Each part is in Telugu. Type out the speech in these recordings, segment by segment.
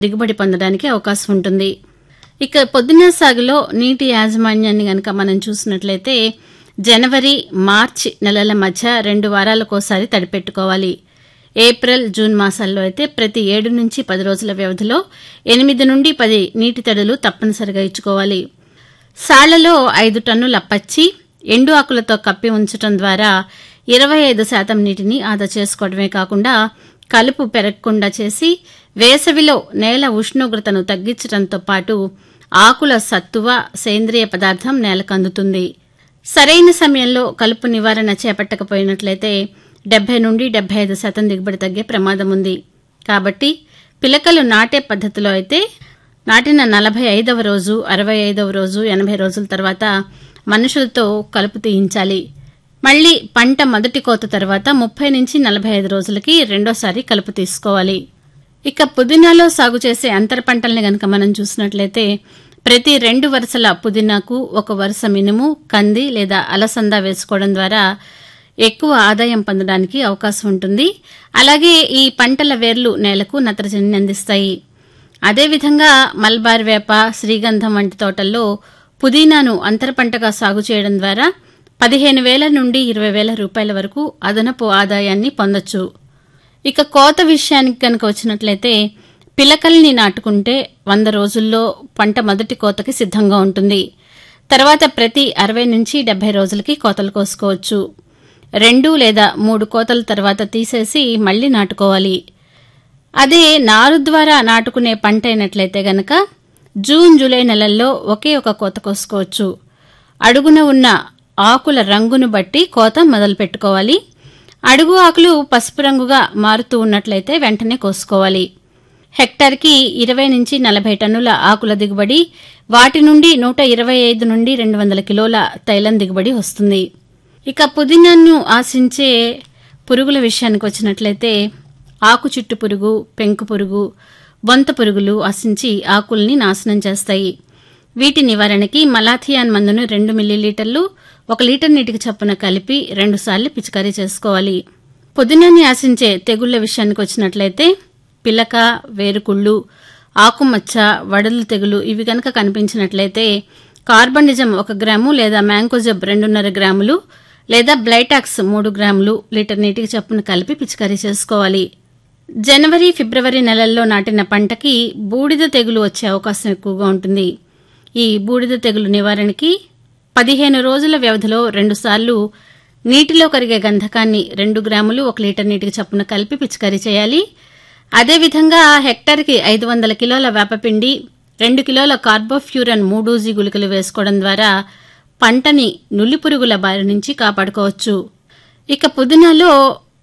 దిగుబడి పొందడానికి అవకాశం ఉంటుంది ఇక పొద్దున్న సాగులో నీటి యాజమాన్యాన్ని గనక మనం చూసినట్లయితే జనవరి మార్చి నెలల మధ్య రెండు వారాలకోసారి తడిపెట్టుకోవాలి ఏప్రిల్ జూన్ మాసాల్లో అయితే ప్రతి ఏడు నుంచి పది రోజుల వ్యవధిలో ఎనిమిది నుండి పది నీటి తడులు తప్పనిసరిగా ఇచ్చుకోవాలి సాళ్లలో ఐదు టన్నుల పచ్చి ఎండు ఆకులతో కప్పి ఉంచడం ద్వారా ఇరవై ఐదు శాతం నీటిని ఆదా చేసుకోవడమే కాకుండా కలుపు పెరగకుండా చేసి వేసవిలో నేల ఉష్ణోగ్రతను తగ్గించడంతో పాటు ఆకుల సత్తువ సేంద్రియ పదార్థం నేలకు అందుతుంది సరైన సమయంలో కలుపు నివారణ చేపట్టకపోయినట్లయితే డెబ్బై నుండి డెబ్బై ఐదు శాతం దిగుబడి తగ్గే ప్రమాదం ఉంది కాబట్టి పిలకలు నాటే పద్ధతిలో అయితే నాటిన నలభై ఐదవ రోజు అరవై ఐదవ రోజు ఎనభై రోజుల తర్వాత మనుషులతో కలుపు తీయించాలి మళ్లీ పంట మొదటి కోత తర్వాత ముప్పై నుంచి నలభై ఐదు రోజులకి రెండోసారి కలుపు తీసుకోవాలి ఇక పుదీనాలో సాగు చేసే అంతర పంటల్ని గనక మనం చూసినట్లయితే ప్రతి రెండు వరుసల పుదీనాకు ఒక వరుస మినుము కంది లేదా అలసంద వేసుకోవడం ద్వారా ఎక్కువ ఆదాయం పొందడానికి అవకాశం ఉంటుంది అలాగే ఈ పంటల వేర్లు నేలకు నత్రజనిని అందిస్తాయి అదేవిధంగా మల్బార్ వేప శ్రీగంధం వంటి తోటల్లో పుదీనాను అంతర పంటగా సాగు చేయడం ద్వారా పదిహేను వేల నుండి ఇరవై వేల రూపాయల వరకు అదనపు ఆదాయాన్ని పొందొచ్చు ఇక కోత విషయానికి కనుక వచ్చినట్లయితే పిలకల్ని నాటుకుంటే వంద రోజుల్లో పంట మొదటి కోతకి సిద్ధంగా ఉంటుంది తర్వాత ప్రతి అరవై నుంచి డెబ్బై రోజులకి కోతలు కోసుకోవచ్చు రెండు లేదా మూడు కోతల తర్వాత తీసేసి మళ్లీ నాటుకోవాలి అదే నారు ద్వారా నాటుకునే పంట అయినట్లయితే గనక జూన్ జూలై నెలల్లో ఒకే ఒక కోత కోసుకోవచ్చు అడుగున ఉన్న ఆకుల రంగును బట్టి కోత మొదలు పెట్టుకోవాలి అడుగు ఆకులు పసుపు రంగుగా మారుతూ ఉన్నట్లయితే వెంటనే కోసుకోవాలి హెక్టార్కి ఇరవై నుంచి నలభై టన్నుల ఆకుల దిగుబడి వాటి నుండి నూట ఇరవై ఐదు నుండి రెండు వందల కిలోల తైలం దిగుబడి వస్తుంది ఇక పుదీనాను ఆశించే పురుగుల విషయానికి వచ్చినట్లయితే ఆకు చుట్టు పురుగు పెంకు పురుగు బొంత పురుగులు ఆశించి ఆకుల్ని నాశనం చేస్తాయి వీటి నివారణకి మలాథియాన్ మందును రెండు మిల్లీలీటర్లు ఒక లీటర్ నీటికి చొప్పున కలిపి రెండుసార్లు పిచికారీ చేసుకోవాలి పుదీనాన్ని ఆశించే తెగుళ్ల విషయానికి వచ్చినట్లయితే పిలక వేరుకుళ్ళు ఆకుమచ్చ వడలు తెగులు ఇవి కనుక కనిపించినట్లయితే కార్బనిజం ఒక గ్రాము లేదా మ్యాంకోజబ్ రెండున్నర గ్రాములు లేదా బ్లైటాక్స్ మూడు గ్రాములు లీటర్ నీటికి చొప్పున కలిపి పిచికారీ చేసుకోవాలి జనవరి ఫిబ్రవరి నెలల్లో నాటిన పంటకి బూడిద తెగులు వచ్చే అవకాశం ఎక్కువగా ఉంటుంది ఈ బూడిద తెగులు నివారణకి పదిహేను రోజుల వ్యవధిలో రెండుసార్లు నీటిలో కరిగే గంధకాన్ని రెండు గ్రాములు ఒక లీటర్ నీటికి చొప్పున కలిపి పిచికారీ చేయాలి అదేవిధంగా హెక్టార్కి ఐదు వందల కిలోల వేపపిండి రెండు కిలోల కార్బోఫ్యూరన్ మూడూజీ గుళికలు వేసుకోవడం ద్వారా పంటని నులి పురుగుల బారి నుంచి కాపాడుకోవచ్చు ఇక పుదీనాలో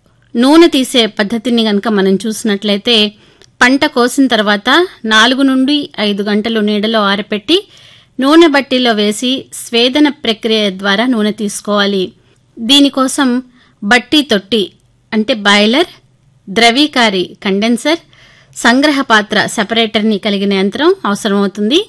నూనె తీసే పద్ధతిని గనక మనం చూసినట్లయితే పంట కోసిన తర్వాత నాలుగు నుండి ఐదు గంటలు నీడలో ఆరపెట్టి నూనె బట్టీలో వేసి స్వేదన ప్రక్రియ ద్వారా నూనె తీసుకోవాలి దీనికోసం బట్టి తొట్టి అంటే బాయిలర్ ద్రవీకారి కండెన్సర్ సంగ్రహ పాత్ర సెపరేటర్ని కలిగిన యంత్రం అవసరమవుతుంది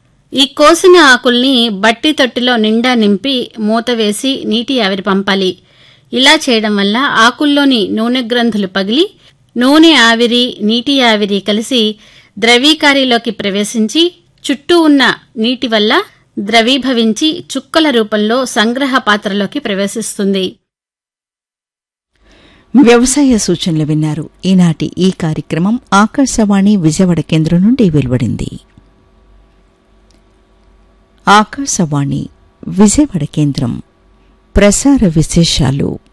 ఈ కోసిన ఆకుల్ని బట్టి తొట్టిలో నిండా నింపి మూత వేసి నీటి ఆవిరి పంపాలి ఇలా చేయడం వల్ల ఆకుల్లోని నూనె గ్రంథులు పగిలి నూనె ఆవిరి నీటి ఆవిరి కలిసి ద్రవీకారిలోకి ప్రవేశించి చుట్టూ ఉన్న నీటి వల్ల ద్రవీభవించి చుక్కల రూపంలో సంగ్రహ పాత్రలోకి ప్రవేశిస్తుంది వ్యవసాయ సూచనలు విన్నారు ఈనాటి ఈ కార్యక్రమం ఆకాశవాణి విజయవాడ కేంద్రం నుండి వెలువడింది ఆకాశవాణి విజయవాడ కేంద్రం ప్రసార విశేషాలు